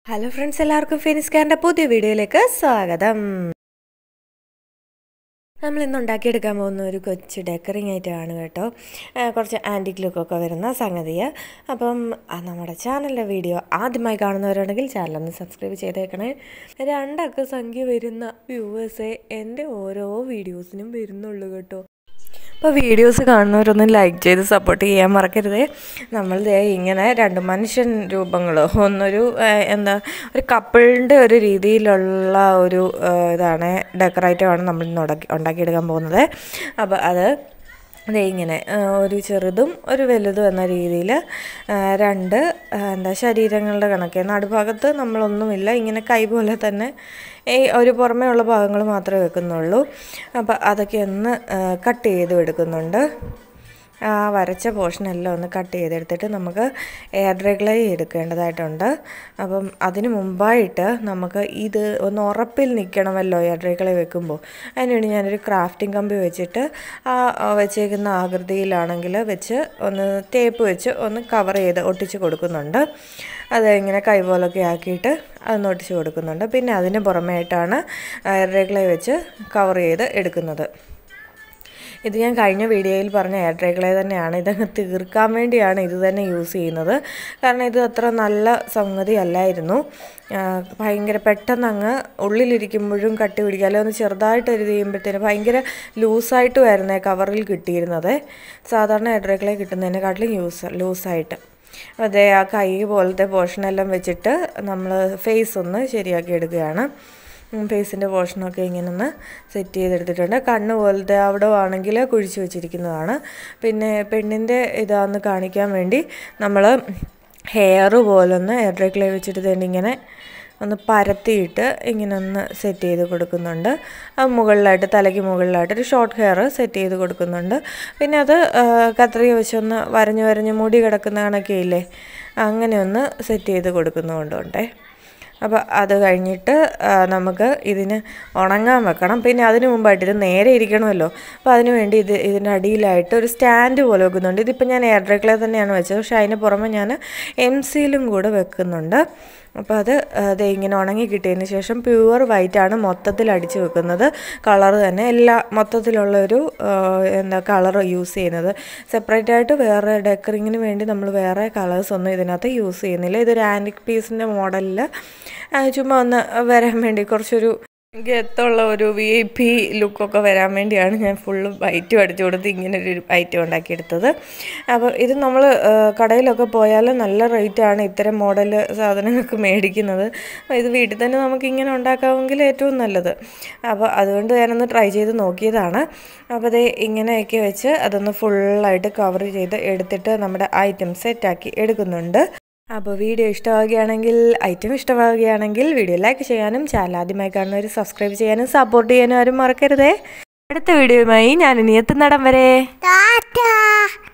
hello friends എല്ലാവർക്കും ഫിനിസ്കാറിൻ്റെ പുതിയ വീഡിയോയിലേക്ക് സ്വാഗതം നമ്മൾ ഇന്ന് ഉണ്ടാക്കിയെടുക്കാൻ പോകുന്ന ഒരു കൊച്ചു ഡെക്കറിങ് ഐറ്റമാണ് കേട്ടോ ആ, കുറച്ച് ആൻറ്റിക് ലുക്കൊക്കെ വരുന്ന സംഗതിയാണ് അപ്പം ആ, നമ്മുടെ ചാനലിലെ വീഡിയോ ആദ്യമായി കാണുന്നവരുണ്ടെങ്കിൽ ചാനലൊന്ന് സബ്സ്ക്രൈബ് ചെയ്തേക്കണേ രണ്ടക്ക സംഖ്യ വരുന്ന വ്യൂവേഴ്സേ എൻ്റെ ഓരോ വീഡിയോസിനും വരുന്നുള്ളൂ കേട്ടോ അപ്പോൾ വീഡിയോസ് കാണുന്നവരൊന്നും ലൈക്ക് ചെയ്ത് സപ്പോർട്ട് ചെയ്യാൻ മറക്കരുതേ നമ്മൾ ദേ ഇങ്ങനെ രണ്ട് മനുഷ്യൻ രൂപങ്ങളോ ഒന്നൊരു ആ, എന്താ ഒരു കപ്പിളിൻ്റെ ഒരു രീതിയിലുള്ള ഒരു ആ, ഇതാണ് ഡെക്കറേറ്റീവാണ് നമ്മൾ ഇന്ന് ഉണ്ടാക്കി ഉണ്ടാക്കിയെടുക്കാൻ പോകുന്നത് അപ്പോൾ അത് ദേ ഇങ്ങനെ ആ, ഒരു ചെറുതും ഒരു വലുതും എന്ന രീതിയിൽ രണ്ട് ആ, എന്താ ശരീരങ്ങളുടെ കണക്ക് നടുഭാഗത്ത് നമ്മളൊന്നുമില്ല ഇങ്ങനെ കൈ പോലെ തന്നെ ഈ ഒരു പുറമേ ഉള്ള ഭാഗങ്ങൾ മാത്രമേ വെക്കുന്നുള്ളൂ അപ്പോൾ അതൊക്കെ ഒന്ന് കട്ട് ചെയ്ത് എടുക്കുന്നുണ്ട് ആ വരച്ച പോർഷനെല്ലാം ഒന്ന് കട്ട് ചെയ്തെടുത്തിട്ട് നമുക്ക് എയർ ഡ്രൈ എടുക്കേണ്ടതായിട്ടുണ്ട് അപ്പം അതിന് മുമ്പായിട്ട് നമുക്ക് ഇത് ഒന്ന് ഉറപ്പിൽ നിൽക്കണമല്ലോ എയർ ഡ്രൈ വെക്കുമ്പോൾ അതിനുവേണ്ടി ഞാനൊരു ക്രാഫ്റ്റിംഗ് കമ്പി വെച്ചിട്ട് ആ ആ വെച്ചേക്കുന്ന ആകൃതിയിലാണെങ്കിൽ വെച്ച് ഒന്ന് ടേപ്പ് വെച്ച് ഒന്ന് കവർ ചെയ്ത് ഒട്ടിച്ച് കൊടുക്കുന്നുണ്ട് അത് ഇങ്ങനെ കൈപോലൊക്കെ ആക്കിയിട്ട് അതൊന്ന് ഒട്ടിച്ച് കൊടുക്കുന്നുണ്ട് പിന്നെ അതിന് പുറമേയായിട്ടാണ് എയർ ഡ്രൈ വെച്ച് കവർ ചെയ്ത് എടുക്കുന്നത് ഇത് ഞാൻ കഴിഞ്ഞ വീഡിയോയിൽ പറഞ്ഞ എയർ ഡ്രൈകളെ തന്നെയാണ് ഇതങ്ങ് തീർക്കാൻ വേണ്ടിയാണ് ഇത് തന്നെ യൂസ് ചെയ്യുന്നത് കാരണം ഇത് അത്ര നല്ല സംഗതി അല്ലായിരുന്നു ആ, ഭയങ്കര പെട്ടെന്ന് അങ്ങ് ഉള്ളിലിരിക്കുമ്പോഴും കട്ടി പിടിക്കുക അല്ലെങ്കിൽ ഒന്ന് ചെറുതായിട്ട് ഒരു ചെയ്യുമ്പോഴത്തേന് ഭയങ്കര ലൂസായിട്ടുമായിരുന്നേ കവറിൽ കിട്ടിയിരുന്നത് സാധാരണ എയർ ഡ്രൈകളെ കിട്ടുന്നതിനെക്കാട്ടിലും യൂസ് ലൂസായിട്ട് അതെ ആ കൈ പോലത്തെ പോർഷനെല്ലാം വെച്ചിട്ട് നമ്മൾ ഫേസ് ഒന്ന് ശരിയാക്കി എടുക്കുകയാണ് ഫേസിൻ്റെ പോർഷനൊക്കെ ഇങ്ങനെ ഒന്ന് സെറ്റ് ചെയ്തെടുത്തിട്ടുണ്ട് കണ്ണ് പോലത്തെ അവിടെ ആണെങ്കിൽ കുഴിച്ച് വെച്ചിരിക്കുന്നതാണ് പിന്നെ പെണ്ണിൻ്റെ ഇതാന്ന് കാണിക്കാൻ വേണ്ടി നമ്മൾ ഹെയർ പോലൊന്ന് എയർ ഡ്രൈ ക്ലേ വെച്ചിട്ട് തന്നെ ഇങ്ങനെ ഒന്ന് പരത്തിയിട്ട് ഇങ്ങനെ ഒന്ന് സെറ്റ് ചെയ്ത് കൊടുക്കുന്നുണ്ട് അത് മുകളിലായിട്ട് തലയ്ക്ക് മുകളിലായിട്ട് ഒരു ഷോർട്ട് ഹെയർ സെറ്റ് ചെയ്ത് കൊടുക്കുന്നുണ്ട് പിന്നെ അത് ആ, കത്രിക വെച്ചൊന്ന് വരഞ്ഞ് വരഞ്ഞ് മുടി കിടക്കുന്ന കണക്കെ ഇല്ലേ അങ്ങനെ ഒന്ന് സെറ്റ് ചെയ്ത് കൊടുക്കുന്നുകൊണ്ടുണ്ടേ അപ്പോൾ അത് കഴിഞ്ഞിട്ട് ആ, നമുക്ക് ഇതിന് ഉണങ്ങാൻ വെക്കണം പിന്നെ അതിന് മുമ്പായിട്ട് ഇത് നേരെ ഇരിക്കണമല്ലോ അപ്പോൾ അതിന് വേണ്ടി ഇത് ഇതിൻ്റെ അടിയിലായിട്ട് ഒരു സ്റ്റാൻഡ് പോലെ വെക്കുന്നുണ്ട് ഇതിപ്പോൾ ഞാൻ എയർ ഡ്രൈ ക്ലേ തന്നെയാണ് വെച്ചത് പക്ഷേ അതിന് പുറമെ ഞാൻ എം സിയിലും കൂടെ വെക്കുന്നുണ്ട് അപ്പോൾ അത് അത് ഇങ്ങനെ ഉണങ്ങി കിട്ടിയതിന് ശേഷം പ്യുവർ വൈറ്റ് ആണ് മൊത്തത്തിൽ അടിച്ച് വെക്കുന്നത് കളർ തന്നെ എല്ലാ മൊത്തത്തിലുള്ള ഒരു ആ, എന്താ കളർ യൂസ് ചെയ്യുന്നത് സെപ്പറേറ്റ് ആയിട്ട് വേറെ ഡെക്കറിങ്ങിന് വേണ്ടി നമ്മൾ വേറെ കളേഴ്സ് ഒന്നും ഇതിനകത്ത് യൂസ് ചെയ്യുന്നില്ല ഇതൊരു ആൻറ്റിക് പീസിൻ്റെ മോഡലിൽ ചുമ്മാ ഒന്ന് വരാൻ വേണ്ടി കുറച്ചൊരു ഗത്തുള്ള ഒരു വി ഐ പി ലുക്കൊക്കെ വരാൻ വേണ്ടിയാണ് ഞാൻ ഫുള്ള് വൈറ്റും അടിച്ചു കൊടുത്ത് ഇങ്ങനെ ഒരു ഐറ്റം ഉണ്ടാക്കിയെടുത്തത് അപ്പോൾ ഇത് നമ്മൾ കടയിലൊക്കെ പോയാൽ നല്ല റേറ്റാണ് ഇത്തരം മോഡൽ സാധനങ്ങൾക്ക് മേടിക്കുന്നത് അപ്പോൾ ഇത് വീട്ടിൽ തന്നെ നമുക്ക് ഇങ്ങനെ ഉണ്ടാക്കാമെങ്കിൽ ഏറ്റവും നല്ലത് അപ്പോൾ അതുകൊണ്ട് ഞാനൊന്ന് ട്രൈ ചെയ്ത് നോക്കിയതാണ് അപ്പോൾ അത് ഇങ്ങനെയൊക്കെ വെച്ച് അതൊന്ന് ഫുള്ളായിട്ട് കവർ ചെയ്ത് എടുത്തിട്ട് നമ്മുടെ ഐറ്റം സെറ്റാക്കി എടുക്കുന്നുണ്ട് അപ്പോൾ വീഡിയോ ഇഷ്ടമാവുകയാണെങ്കിൽ ഐറ്റം ഇഷ്ടമാവുകയാണെങ്കിൽ വീഡിയോ ലൈക്ക് ചെയ്യാനും ചാനൽ ആദ്യമായി കാണുന്നവർ സബ്സ്ക്രൈബ് ചെയ്യാനും സപ്പോർട്ട് ചെയ്യാനും ആരും മറക്കരുതേ അടുത്ത വീഡിയോയുമായി ഞാൻ ഇനി എത്തുന്നിടം വരെ ടാറ്റാ